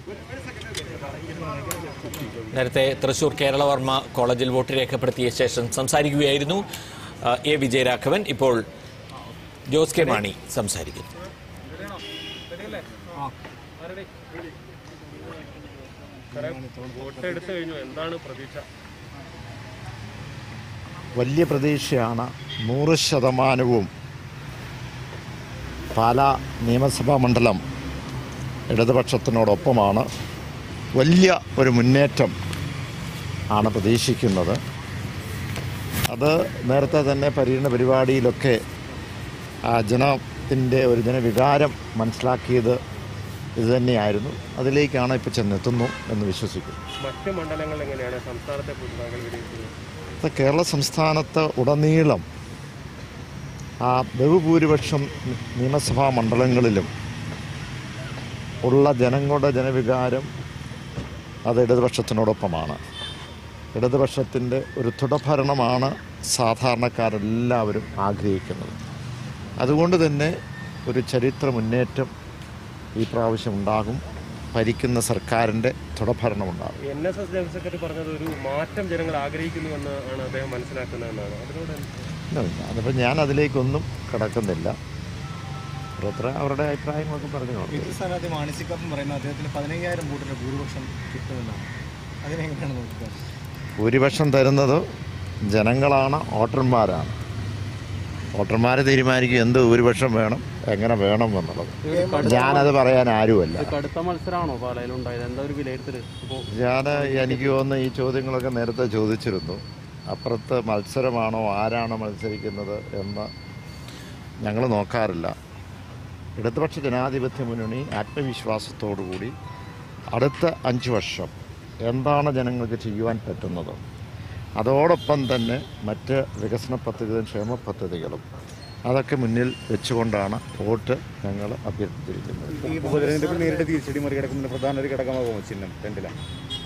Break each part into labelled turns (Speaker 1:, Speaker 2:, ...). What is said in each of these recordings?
Speaker 1: നേരത്തെ തൃശൂർ കേരളവർമ്മ കോളേജിൽ വോട്ട് രേഖപ്പെടുത്തിയ ശേഷം സംസാരിക്കുകയായിരുന്നു ആ, എ വിജയരാഘവൻ ഇപ്പോൾ ജോസ് കെ മാണി സംസാരിക്കുന്നു
Speaker 2: വോട്ടെടുത്ത് കഴിഞ്ഞു എന്താണ് പ്രതീക്ഷ
Speaker 3: വലിയ പ്രതീക്ഷയാണ് നൂറ് ശതമാനവും പാലാ നിയമസഭാ മണ്ഡലം ഇടതുപക്ഷത്തിനോടൊപ്പമാണ് വലിയ ഒരു മുന്നേറ്റം ആണ് പ്രതീക്ഷിക്കുന്നത് അത് നേരത്തെ തന്നെ പര്യടന പരിപാടിയിലൊക്കെ ആ ജനത്തിൻ്റെ ഒരു ജനവികാരം മനസ്സിലാക്കിയത് ഇതുതന്നെയായിരുന്നു അതിലേക്കാണ് ഇപ്പോൾ ചെന്നെത്തുന്നു എന്ന് വിശ്വസിക്കുന്നു
Speaker 2: മറ്റ് മണ്ഡലങ്ങൾ എങ്ങനെയാണ് സംസ്ഥാനത്തെ കുറിച്ച് താങ്കൾ വിലയിരുത്തുന്നത്
Speaker 3: ഇത് കേരള സംസ്ഥാനത്ത് ഉടനീളം ആ ബഹുഭൂരിപക്ഷം നിയമസഭാ മണ്ഡലങ്ങളിലും ഉള്ള ജനങ്ങളുടെ ജനവികാരം അത് ഇടതുപക്ഷത്തിനോടൊപ്പമാണ് ഇടതുപക്ഷത്തിൻ്റെ ഒരു തുടഭരണമാണ് സാധാരണക്കാരെല്ലാവരും ആഗ്രഹിക്കുന്നത് അതുകൊണ്ട് തന്നെ ഒരു ചരിത്ര മുന്നേറ്റം ഈ പ്രാവശ്യം ഉണ്ടാകും ഭരിക്കുന്ന സർക്കാരിൻ്റെ തുടഭരണമുണ്ടാകും
Speaker 2: N S S general secretary പറഞ്ഞത് ഒരു മാറ്റം ജനങ്ങൾ ആഗ്രഹിക്കുന്നുവെന്ന് ആണ് അദ്ദേഹം മനസ്സിലാക്കുന്നതെന്നാണ് അതിനോട് എന്ത്?
Speaker 3: അതിപ്പോൾ ഞാൻ അതിലേക്കൊന്നും കിടക്കുന്നില്ല ഓരോരുത്തർ അവരുടെ അഭിപ്രായങ്ങളൊക്കെ പറഞ്ഞു
Speaker 4: എതിർ സ്ഥാനാർത്ഥി മാനസികപ്പം പറയുന്നത് അദ്ദേഹത്തിന് പതിനയ്യായിരം വോട്ടിന്റെ ഭൂരിപക്ഷം കിട്ടുമെന്നാണ് അതിനെങ്ങനെയാണ് നോക്കുക
Speaker 3: ഭൂരിപക്ഷം തരുന്നത് ജനങ്ങളാണ് വോട്ടർമാരാണ് വോട്ടർമാർ തീരുമാനിക്കും എന്ത് ഭൂരിപക്ഷം വേണം എങ്ങനെ വേണം എന്നുള്ളത് ഞാനത് പറയാൻ ആരുമല്ല
Speaker 5: കടുത്ത മത്സരമാണോ പാലയിൽ ഉണ്ടായത് എന്താ ഒരു വിലയിരുത്തൽ ഇപ്പോൾ
Speaker 3: ഞാൻ എനിക്ക് തോന്നുന്നു ഈ ചോദ്യങ്ങളൊക്കെ നേരത്തെ ചോദിച്ചിരുന്നു അപ്പുറത്ത് മത്സരമാണോ ആരാണ് മത്സരിക്കുന്നത് എന്ന് ഞങ്ങൾ നോക്കാറില്ല ഇടതുപക്ഷ ജനാധിപത്യ മുന്നണി ആത്മവിശ്വാസത്തോടുകൂടി അടുത്ത അഞ്ച് വർഷം എന്താണ് ജനങ്ങൾക്ക് ചെയ്യുവാൻ പറ്റുന്നത് അതോടൊപ്പം തന്നെ മറ്റ് വികസന പദ്ധതികളും ക്ഷേമ പദ്ധതികളും അതൊക്കെ മുന്നിൽ വെച്ചുകൊണ്ടാണ് വോട്ട് ഞങ്ങൾ അഭ്യർത്ഥിച്ചിരിക്കുന്നത്
Speaker 4: ഈ ഉപതെരഞ്ഞെടുപ്പിൽ നേരിട്ട് തിരിച്ചടി മറികടക്കുന്നതിന് പ്രധാന ഒരു ഘടകമാകുമോ ചിഹ്നം രണ്ടിലാണ്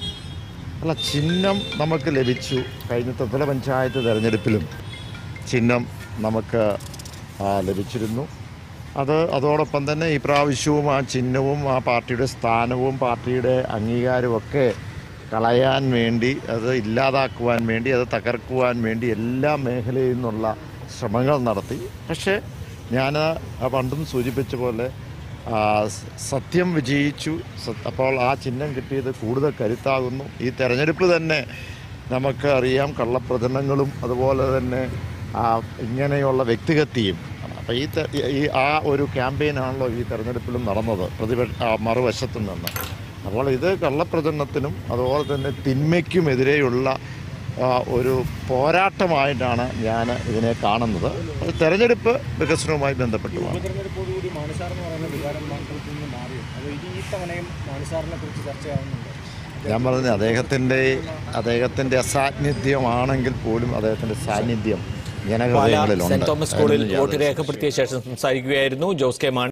Speaker 3: അല്ല ചിഹ്നം നമുക്ക് ലഭിച്ചു കഴിഞ്ഞ ത്രിതല പഞ്ചായത്ത് തെരഞ്ഞെടുപ്പിലും ചിഹ്നം നമുക്ക് ആ, ലഭിച്ചിരുന്നു അത് അതോടൊപ്പം തന്നെ ഈ പ്രാവശ്യവും ആ ചിഹ്നവും ആ പാർട്ടിയുടെ സ്ഥാനവും പാർട്ടിയുടെ അംഗീകാരവും ഒക്കെ കളയാൻ വേണ്ടി അത് ഇല്ലാതാക്കുവാൻ വേണ്ടി അത് തകർക്കുവാൻ വേണ്ടി എല്ലാ മേഖലയിൽ നിന്നുള്ള ശ്രമങ്ങൾ നടത്തി പക്ഷേ ഞാൻ ആ പണ്ടും സൂചിപ്പിച്ച പോലെ ആ, സ- സത്യം വിജയിച്ചു സ- അപ്പോൾ ആ ചിഹ്നം കിട്ടിയത് കൂടുതൽ കരുത്താകുന്നു ഈ തെരഞ്ഞെടുപ്പ് തന്നെ നമുക്ക് അറിയാം കള്ളപ്രചരണങ്ങളും അതുപോലെ തന്നെ ആ, ഇങ്ങനെയുള്ള വ്യക്തിഗതിയും അപ്പോൾ ഈ തെ- ഈ ആ ഒരു ക്യാമ്പയിനാണല്ലോ ഈ തെരഞ്ഞെടുപ്പിലും നടന്നത് പ്രതിപക്ഷ ആ, മറുവശത്തു നിന്ന് അപ്പോൾ ഇത് കള്ളപ്രചരണത്തിനും അതുപോലെ തന്നെ തിന്മയ്ക്കുമെതിരെയുള്ള ആ, ഒരു പോരാട്ടമായിട്ടാണ് ഞാൻ ഇതിനെ കാണുന്നത് അത് തെരഞ്ഞെടുപ്പ് വികസനവുമായി ബന്ധപ്പെട്ടുമാണ്
Speaker 4: ഉപതെരഞ്ഞെടുപ്പോടുകൂടി മാണിസാർ എന്ന് പറയുന്ന വികാരം മണ്ഡലത്തിൽ നിന്ന് മാറിയോ അത് ഇനി ഈ തവണയും മാണിസാറിനെ കുറിച്ച് ചർച്ചയാവുന്നുണ്ട്
Speaker 3: ഞാൻ പറഞ്ഞ അദ്ദേഹത്തിൻ്റെ അദ്ദേഹത്തിൻ്റെ അസാന്നിധ്യമാണെങ്കിൽ പോലും അദ്ദേഹത്തിൻ്റെ സാന്നിധ്യം
Speaker 1: പാലാ
Speaker 3: ജനഹൃദയങ്ങളിലുണ്ട്
Speaker 1: സെന്റ് തോമസ് സ്കൂളിൽ
Speaker 3: അതിനൊന്നും
Speaker 1: വോട്ട്
Speaker 3: യാതൊരു
Speaker 1: രേഖപ്പെടുത്തിയ ശേഷം സംസാരിക്കുകയായിരുന്നു ജോസ് കെ മാണി